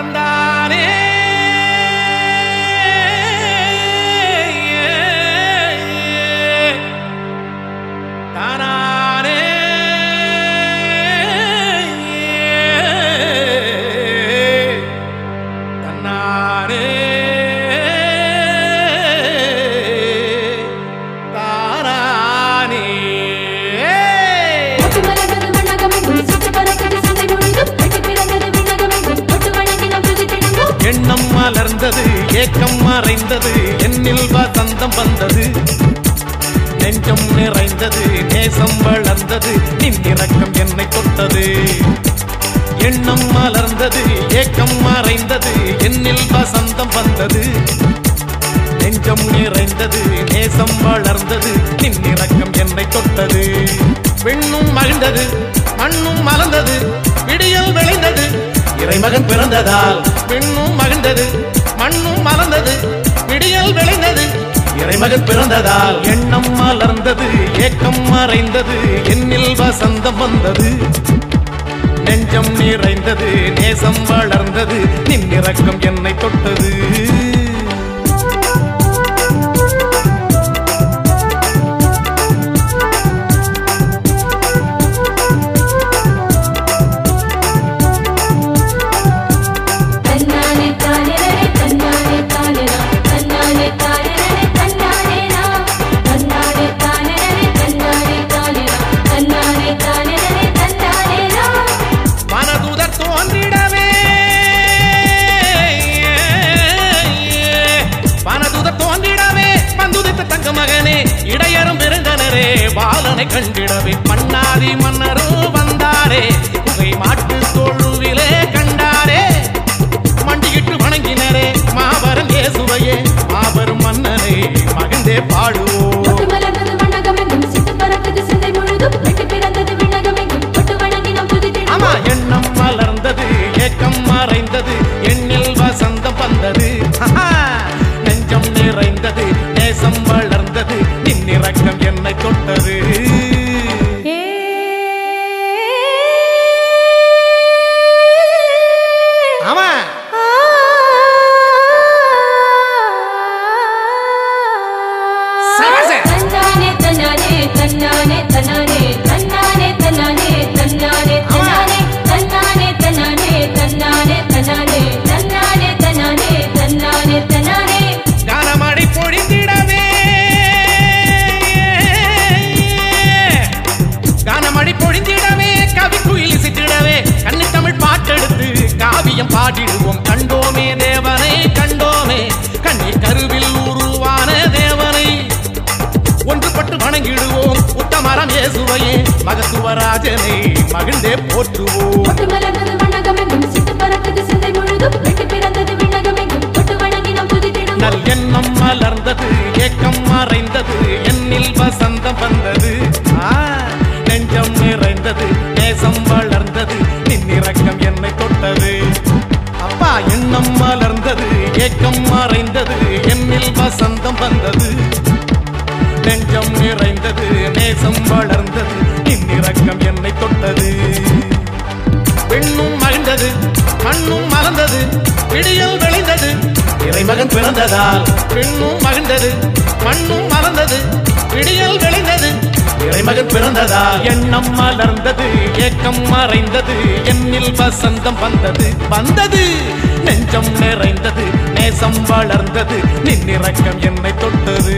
தந்தானே தானானே தன்னானே தாரானே முத்து மலர்ந்தது மண்ணகமெங்கும் சுற்றி பறந்தது சிந்தை முழுதும் வெட்டி பிறந்தது விண்ணகமெங்கும் தொட்டு வணங்கி நம் துதித்திடுவோம் எண்ணம் மலர்ந்தது ஏக்கம் மறைந்தது என்னில் வசந்தம் வந்தது நெஞ்சம் நிறைந்தது நேசம் வளர்ந்தது நின் இறக்கம் என்னை தொட்டது எண்ணம் மலர்ந்தது ஏக்கம் மறைந்தது என்னில் வசந்தம் வந்தது நெஞ்சம் நிறைந்தது நேசம் வளர்ந்தது நின் இறக்கம் என்னை தொட்டது பெண்ணும் மகிழ்ந்தது மண்ணும் மலர்ந்தது விடியல் விளைந்தது இறைமகன் பிறந்ததால் பெண்ணும் மகிழ்ந்தது மண்ணும் மலர்ந்தது விடியல் விளைந்தது இறைமகன் பிறந்ததால் எண்ணம் மலர்ந்தது ஏக்கம் மறைந்தது என்னில் வசந்தம் வந்தது நெஞ்சம் நிறைந்தது நேசம் வளர்ந்தது நின் இறக்கம் என்னை தொட்டது தன்னானே தானேரே தன்னானே தானேரா தன்னானே தானேரே தன்னானேரா தன்னானே தானேரே தன்னானே தானேரா தன்னானே தானேரே தன்னானேரா மனதுதர் தோன்றிடவே மனதுதர் தோன்றிடவே வந்துதித்த தங்க மகனே இடையரும் விருந்தனரே பாலனை கண்டிடவே மன்னாதி மன்னரும் வந்தாரே புகை மாட்டு தொழுவிலே கண்டாரே மண்டியிட்டு வணங்கினரே மாபரம் இயேசுவையே மாபெரும் மன்னனை மகந்தே பாடுவோம் முத்து மலர்ந்தது மண்ணகமெங்கும் சுற்றி பறந்தது சிந்தை முழுதும் வெட்டி பிறந்தது விண்ணகமெங்கும் தொட்டு வணங்கி நம் ஆமா துதித்திடுவோம் எண்ணம் மலர்ந்தது ஏக்கம் மறைந்தது எண்ணில் வசந்தம் வந்தது ஆஹா! நெஞ்சம் நிறைந்தது நேசம் வளர்ந்தது நின் இறக்கம் என்னை தொட்டது ஆமா சரசே. தன்னானே தன்னானே தன்னானே தன்னானே தன்னானே தன்னானே தன்னானே தன்னானே தன்னானே தன்னானே தன்னானே தன்னானே தன்னானே தன்னானே தன்னானே தன்னானே ஞானமழை பொழிந்திடவே கானமழை பொழிந்திடவே கவி குயில் இசைத்திடவே கண்ணு தமிழ் பாட்டெடுத்து காவியம் பாடிடுவோம் கண்டோமே தேவனை கண்டோமே கண்ணீர் கருவில் உருவான தேவனை ஒன்றுபட்டு வணங்கிடுவோம் உத்தமரம் இயேசுவையே மகத்துவராஜனை மகிழ்ந்தே போற்றுவோம் முட்டு மலர்ந்தது மண்ணகமெங்கும் சிட்டு பறந்தது சிந்தை முழுதும் வெட்டி பிறந்தது விண்ணகமெங்கும் தொட்டு வணங்கி நாம் துதித்திடுவோம் நல் எண்ணம் மலர்ந்தது ஏக்கம் மறைந்தது என்னில் வசந்தம் வந்தது ஆ, நெஞ்சம் நிறைந்தது நேசம் வளர்ந்தது நின் இறக்கம் என்னை தொட்டது அப்பா எண்ணம் மலர்ந்தது ஏக்கம் மறைந்தது என்னில் வசந்தம் வந்தது நெஞ்சம் நிறைந்தது நேசம் வளர்ந்தது நின் இறக்கம் என்னை தொட்டது பெண்ணும் மகிழ்ந்தது மண்ணும் மலர்ந்தது விடியல் விளைந்தது இறைமகன் பிறந்ததால் பெண்ணும் மகிழ்ந்தது மண்ணும் மலர்ந்தது விடியல் விளைந்தது இறைமகன் பிறந்ததால் எண்ணம் மலர்ந்தது ஏக்கம் மறைந்தது என்னில் வசந்தம் வந்தது வந்தது நெஞ்சம் நிறைந்தது நேசம் வளர்ந்தது நின் இறக்கம் என்னை தொட்டது